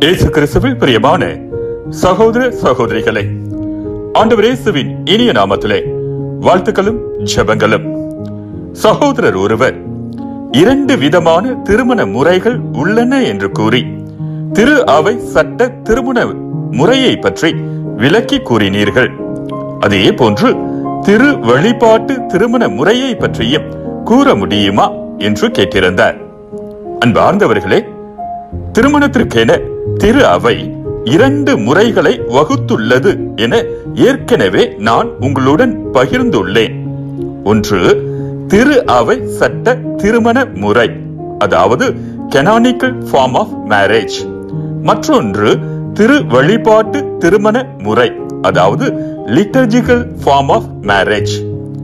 இயேசு கிறிஸ்துவில் பிரியமான சகோதர சகோதரிகளே ஆண்டவர் இயேசுவின் இனிய நாமத்திலே வாழ்த்துக்களும் ஜெபங்களும் சகோதரர் ஒருவர் இரண்டு விதமான திருமண முறைகள் உள்ளன என்று கூறி திரு அவை சட்ட திருமண முறையை பற்றி விளக்கி கூறினீர்கள் அதே போன்று திரு வழிபாட்டு திருமண முறையை பற்றியும் கூற முடியுமா என்று கேட்டிருந்தார் அன்பார்ந்தவர்களே திருமணத்திற்கென திரு அவை இரண்டு முறைகளை வகுத்துள்ளது என ஏற்கனவே நான் உங்களுடன் பகிர்ந்துள்ளேன் ஒன்று திரு அவை சட்ட திருமண முறை அதாவது கெனானிக்கல் ஃபார்ம் ஆஃப் மேரேஜ் மற்றொன்று திரு வழிபாட்டு திருமண முறை அதாவது லிட்டர்ஜிக்கல் ஃபார்ம் ஆஃப் மேரேஜ்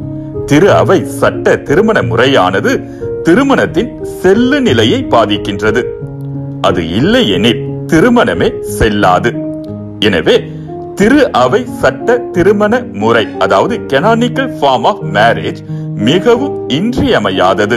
திரு அவை சட்ட திருமண முறையானது திருமணத்தின் செல்லு நிலையை பாதிக்கின்றது அது இல்லை எனில் திருமணமே செல்லாது எனவே திரு அவை சட்ட திருமண முறை அதாவது கெனானிக்கல் ஃபார்ம் ஆஃப் மேரேஜ் மிகவும் இன்றியமையாதது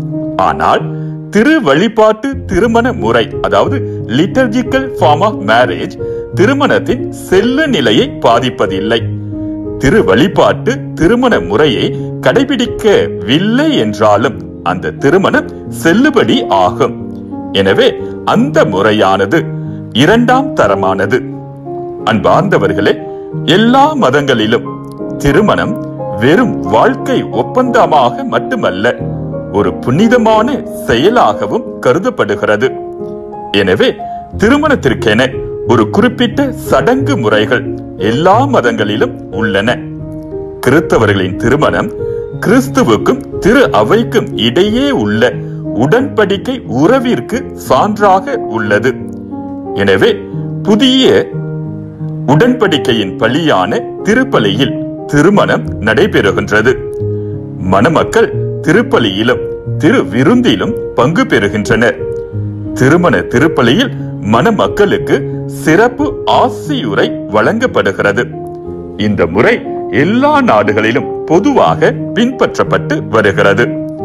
ஆனால் திரு வழிபாட்டு திருமண முறை அதாவது லிட்டர்ஜிக்கல் ஃபார்ம் ஆஃப் மேரேஜ் திருமணத்தின் செல்ல நிலையை பாதிப்பதில்லை திரு வழிபாட்டு திருமண முறையை கடைபிடிக்கவில்லை என்றாலும் அந்த திருமணம் செல்லுபடி ஆகும் எனவே அந்த முறையானது இரண்டாம் தரமானது அன்பார்ந்தவர்களே எல்லா மதங்களிலும் திருமணம் வெறும் வாழ்க்கை ஒப்பந்தமாக மட்டுமல்ல ஒரு புனிதமான செயலாகவும் கருதப்படுகிறது எனவே திருமணத்திற்கென ஒரு குறிப்பிட்ட சடங்கு முறைகள் எல்லா மதங்களிலும் உள்ளன கிறிஸ்தவர்களின் திருமணம் கிறிஸ்துவுக்கும் திரு அவைக்கும் இடையே உள்ள உடன்படிக்கை உறவிற்கு சான்றாக உள்ளது எனவே புதிய உடன்படிக்கையின் பலியான திருப்பலியில் திருமணம் நடைபெறுகின்றது மணமக்கள் திருப்பலியிலும் திரு விருந்திலும் பங்கு பெறுகின்றனர் திருமண திருப்பலியில் மணமக்களுக்கு சிறப்பு ஆசியுரை வழங்கப்படுகிறது இந்த முறை எல்லா நாடுகளிலும் பொதுவாக பின்பற்றப்பட்டு வருகிறது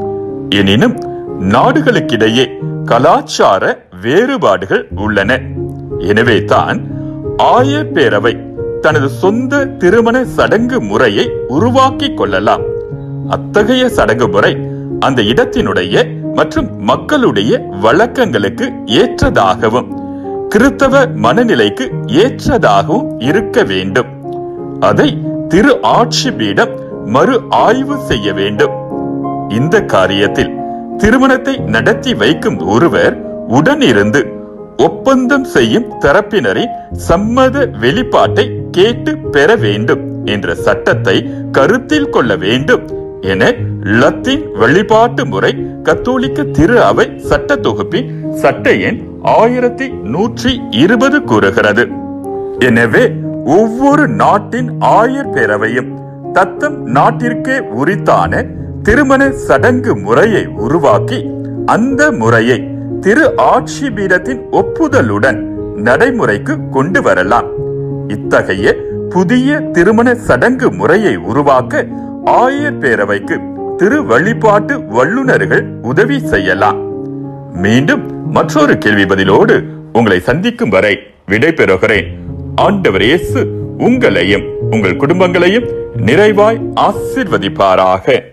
எனினும் நாடுகளுக்கிடையே கலாச்சார வேறுபாடுகள் உள்ளன எனவே தான் ஆயர் பேரவை தனது சொந்த திருமண சடங்கு முறையை உருவாக்கி கொள்ளலாம் அத்தகைய சடங்கு முறை அந்த இடத்தினுடைய மற்றும் மக்களுடைய வழக்கங்களுக்கு ஏற்றதாகவும் கிறித்தவ மனநிலைக்கு ஏற்றதாகவும் இருக்க வேண்டும் அதை திரு ஆட்சி பீடம் மறு ஆய்வு செய்ய வேண்டும் இந்த காரியத்தில் திருமணத்தை நடத்தி வைக்கும் ஒருவர் உடனிருந்து ஒப்பந்தம் செய்யும் தரப்பினரின் சம்மத வெளிப்பாட்டை கேட்டு பெற வேண்டும் என்ற சட்டத்தை கருத்தில் கொள்ள வேண்டும் என லத்தீன் வழிபாட்டு முறை கத்தோலிக்க திரு அவை சட்ட தொகுப்பின் சட்ட எண் ஆயிரத்தி நூற்றி இருபது கூறுகிறது எனவே ஒவ்வொரு நாட்டின் ஆயர் பேரவையும் தத்தம் நாட்டிற்கே உரித்தான திருமண சடங்கு முறையை உருவாக்கி அந்த முறையை திரு ஆட்சி பீடத்தின் ஒப்புதலுடன் நடைமுறைக்கு கொண்டு வரலாம் இத்தகைய புதிய திருமண சடங்கு முறையை உருவாக்க ஆயர் பேரவைக்கு திரு வழிபாட்டு வல்லுநர்கள் உதவி செய்யலாம் மீண்டும் மற்றொரு கேள்வி பதிலோடு உங்களை சந்திக்கும் வரை விடை பெறுகிறேன் ஆண்டவர் இயேசு உங்களையும் உங்கள் குடும்பங்களையும் நிறைவாய் ஆசிர்வதிப்பாராக